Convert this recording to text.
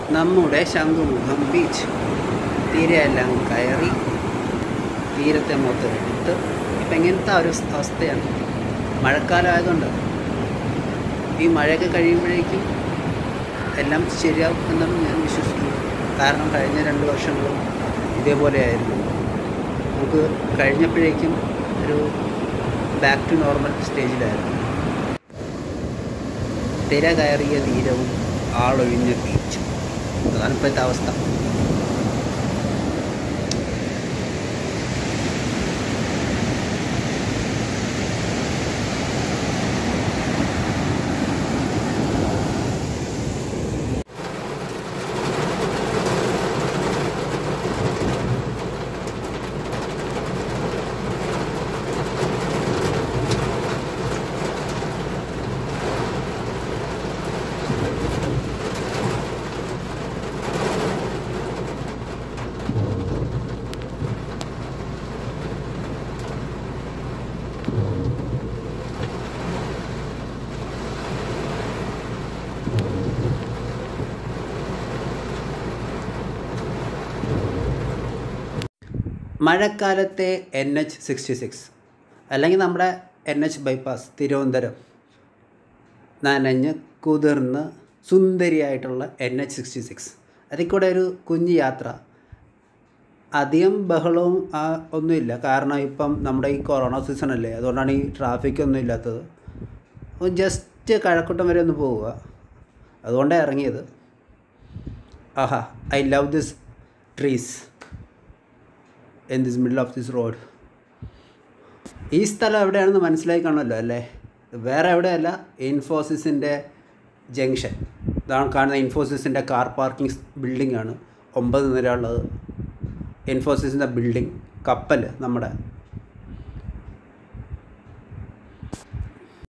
നമ്മുടെ ശംഖുമുഖം ബീച്ച് തീരെയെല്ലാം കയറി തീരത്തെ മൊത്തം എടുത്ത് ഇപ്പം ഇങ്ങനത്തെ ഒരു അവസ്ഥയാണ് മഴക്കാലം ആയതുകൊണ്ട് ഈ മഴയൊക്കെ കഴിയുമ്പോഴേക്കും എല്ലാം ശരിയാവും എന്നാണ് ഞാൻ വിശ്വസിക്കുന്നത് കാരണം കഴിഞ്ഞ രണ്ട് വർഷങ്ങളും ഇതേപോലെയായിരുന്നു നമുക്ക് കഴിഞ്ഞപ്പോഴേക്കും ഒരു ബാക്ക് ടു നോർമൽ സ്റ്റേജിലായിരുന്നു തിര കയറിയ തീരവും ആളൊഴിഞ്ഞ ബീച്ചും അതാണ് ഇപ്പോഴത്തെ അവസ്ഥ മഴക്കാലത്തെ എൻ എച്ച് സിക്സ്റ്റി സിക്സ് അല്ലെങ്കിൽ നമ്മുടെ എൻ എച്ച് ബൈപ്പാസ് തിരുവനന്തപുരം നനഞ്ഞ് കുതിർന്ന് സുന്ദരിയായിട്ടുള്ള എൻ എച്ച് സിക്സ്റ്റി സിക്സ് അതിൽ കൂടെ ഒരു കുഞ്ഞു യാത്ര അധികം ബഹളവും ആ, ഒന്നുമില്ല കാരണം ഇപ്പം നമ്മുടെ ഈ കൊറോണ സീസൺ അല്ലേ അതുകൊണ്ടാണ് ഈ ട്രാഫിക് ഒന്നും ഇല്ലാത്തത് ജസ്റ്റ് കഴക്കൂട്ടം വരെ ഒന്ന് പോവുക അതുകൊണ്ടാണ് ഇറങ്ങിയത് ആഹാ I love this trees in this middle of this road ഈ സ്ഥലം എവിടെയാണെന്ന് മനസ്സിലായി കാണുമല്ലോ അല്ലേ വേറെ എവിടെയല്ല ഇൻഫോസിസിൻ്റെ ജംഗ്ഷൻ ഇതാണ് കാണുന്ന ഇൻഫോസിസിൻ്റെ കാർ പാർക്കിംഗ് ബിൽഡിംഗ് ആണ് ഒമ്പത് നില ഉള്ളത് ഇൻഫോസിസിൻ്റെ ബിൽഡിംഗ് കപ്പൽ നമ്മുടെ